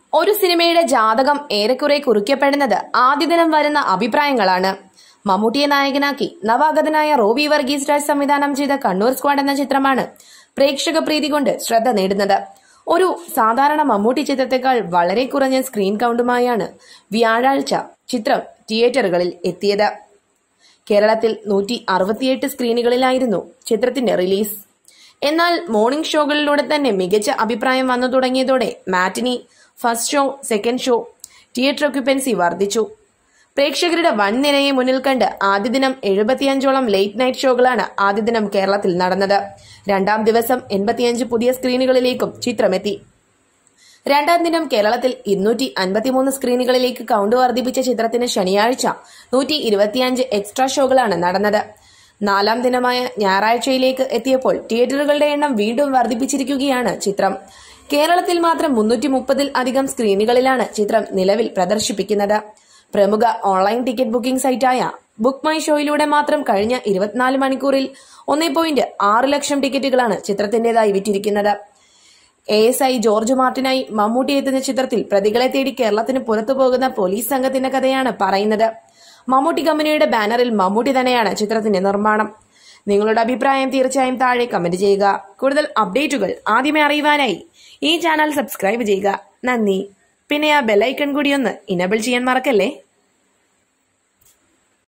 ഒരു സിനിമയുടെ ജാതകം ഏറെക്കുറെ കുറിക്കപ്പെടുന്നത് ആദ്യ ദിനം വരുന്ന അഭിപ്രായങ്ങളാണ് മമ്മൂട്ടിയെ നായകനാക്കി നവാഗതനായ റോബി വർഗീസ് രാജ് സംവിധാനം ചെയ്ത കണ്ണൂർ സ്ക്വാഡ് എന്ന ചിത്രമാണ് പ്രേക്ഷക പ്രീതി കൊണ്ട് ശ്രദ്ധ നേടുന്നത് ഒരു സാധാരണ മമ്മൂട്ടി ചിത്രത്തെക്കാൾ വളരെ കുറഞ്ഞ സ്ക്രീൻ കൗണ്ടുമായാണ് വ്യാഴാഴ്ച ചിത്രം തിയേറ്ററുകളിൽ എത്തിയത് കേരളത്തിൽ നൂറ്റി അറുപത്തിയെട്ട് സ്ക്രീനുകളിലായിരുന്നു ചിത്രത്തിന്റെ റിലീസ് എന്നാൽ മോർണിംഗ് ഷോകളിലൂടെ തന്നെ മികച്ച അഭിപ്രായം വന്നു തുടങ്ങിയതോടെ matinee first show second show theatre occupancy വർദ്ധിച്ചു പ്രേക്ഷകരുടെ വൻ നിരയെ മുന്നിൽ കണ്ട് ആദ്യ ദിനം എഴുപത്തിയഞ്ചോളം ലേറ്റ് നൈറ്റ് ഷോകളാണ് ആദ്യ ദിനം കേരളത്തിൽ നടന്നത് രണ്ടാം ദിവസം എൺപത്തിയഞ്ച് പുതിയ സ്ക്രീനുകളിലേക്കും ചിത്രമെത്തി രണ്ടാം ദിനം കേരളത്തിൽ ഇരുന്നൂറ്റി അൻപത്തിമൂന്ന് സ്ക്രീനുകളിലേക്ക് കൗണ്ട് വർദ്ധിപ്പിച്ച ചിത്രത്തിന് ശനിയാഴ്ച നൂറ്റി ഇരുപത്തിയഞ്ച് എക്സ്ട്രാ ഷോകളാണ് നടന്നത് നാലാം ദിനമായ ഞായറാഴ്ചയിലേക്ക് എത്തിയപ്പോൾ തിയേറ്ററുകളുടെ എണ്ണം വീണ്ടും വർദ്ധിപ്പിച്ചിരിക്കുകയാണ് ചിത്രം കേരളത്തിൽ മാത്രം മുന്നൂറ്റി മുപ്പതിൽ അധികം സ്ക്രീനുകളിലാണ് ചിത്രം നിലവിൽ പ്രദർശിപ്പിക്കുന്നത് പ്രമുഖ ഓൺലൈൻ ടിക്കറ്റ് ബുക്കിംഗ് സൈറ്റായ ബുക്ക് മൈ ഷോയിലൂടെ മാത്രം കഴിഞ്ഞ ഇരുപത്തിനാല് മണിക്കൂറിൽ ഒന്നേ പോയിന്റ് ആറ് ലക്ഷം ടിക്കറ്റുകളാണ് ചിത്രത്തിന്റേതായി വിറ്റിരിക്കുന്നത് എ എസ് ഐ ജോർജ് മാർട്ടിനായി മമ്മൂട്ടി എത്തുന്ന ചിത്രത്തിൽ പ്രതികളെ തേടി കേരളത്തിന് പുറത്തു പോകുന്ന പോലീസ് സംഘത്തിന്റെ കഥയാണ് പറയുന്നത് മമ്മൂട്ടി കമ്പനിയുടെ ബാനറിൽ മമ്മൂട്ടി തന്നെയാണ് ചിത്രത്തിന്റെ നിർമ്മാണം നിങ്ങളുടെ അഭിപ്രായം തീർച്ചയായും താഴെ കമന്റ് ചെയ്യുക കൂടുതൽ അപ്ഡേറ്റുകൾ ആദ്യമേ അറിയുവാനായി ഈ ചാനൽ സബ്സ്ക്രൈബ് ചെയ്യുക നന്ദി പിന്നെ ആ ബെല്ലൈക്കൺ കൂടി ഒന്ന് ഇനബിൾ ചെയ്യാൻ മറക്കല്ലേ